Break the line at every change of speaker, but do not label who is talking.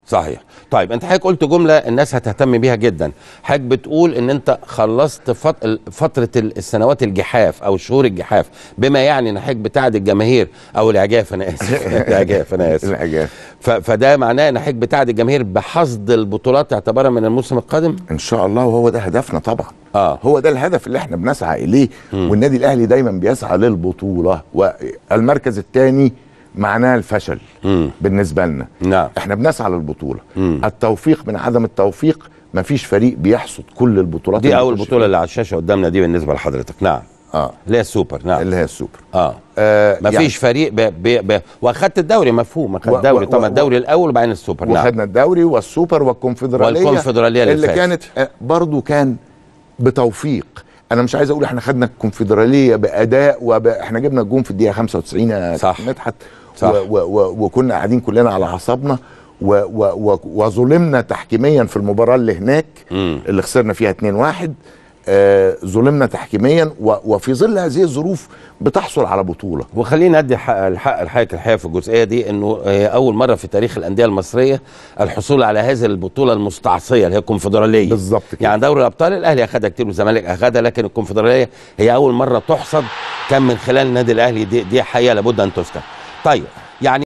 صحيح طيب انت حضرتك قلت جمله الناس هتهتم بيها جدا حضرتك بتقول ان انت خلصت فت- فتره ال- السنوات الجحاف او شهور الجحاف بما يعني ان حضرتك بتاعد الجماهير او العجاف انا اسف العجاف انا اسف
العجاف
ف- فده معناه ان حضرتك بتاعد الجماهير بحصد البطولات اعتبارا من الموسم القادم
ان شاء الله وهو ده هدفنا طبعا
اه
هو ده الهدف اللي احنا بنسعى اليه والنادي الاهلي دايما بيسعى للبطوله والمركز الثاني معناه الفشل
مم.
بالنسبه لنا
نعم
احنا بنسعى للبطوله
مم.
التوفيق من عدم التوفيق مفيش فريق بيحصد كل البطولات
دي
اللي
اول
بيخش
بطوله اللي على الشاشه قدامنا دي بالنسبه لحضرتك نعم
فيها. اه
اللي هي السوبر نعم
اللي هي السوبر
اه
آه
ما فيش فريق ب... ب... ب... واخدت الدوري مفهوم اخدت
و-
الدوري
و-
طبعا
و-
الدوري الاول وبعدين السوبر نعم
وخدنا الدوري والسوبر والكونفدراليه
والكونفدرالية اللي
اللي
فاتت.
كانت آه، برضو كان بتوفيق انا مش عايز اقول احنا خدنا الكونفدراليه باداء وب... احنا جبنا الجون في الدقيقه 95 يا
صح.
كابتن مدحت
صح.
و... و... و... وكنا قاعدين كلنا على اعصابنا و... و... و... وظلمنا تحكيميا في المباراه اللي هناك
مم.
اللي خسرنا فيها 2-1 آه ظلمنا تحكيميا و... وفي ظل هذه الظروف بتحصل على بطوله
وخلينا ندي حق الحق الحقيقه الحقيقه في الجزئيه دي انه هي اول مره في تاريخ الانديه المصريه الحصول على هذه البطوله المستعصيه اللي هي الكونفدراليه
بالظبط كده.
يعني دوري الابطال الاهلي اخدها كتير والزمالك اخدها لكن الكونفدراليه هي اول مره تحصد كان من خلال النادي الاهلي دي, دي حقيقه لابد ان تذكر طيب يعني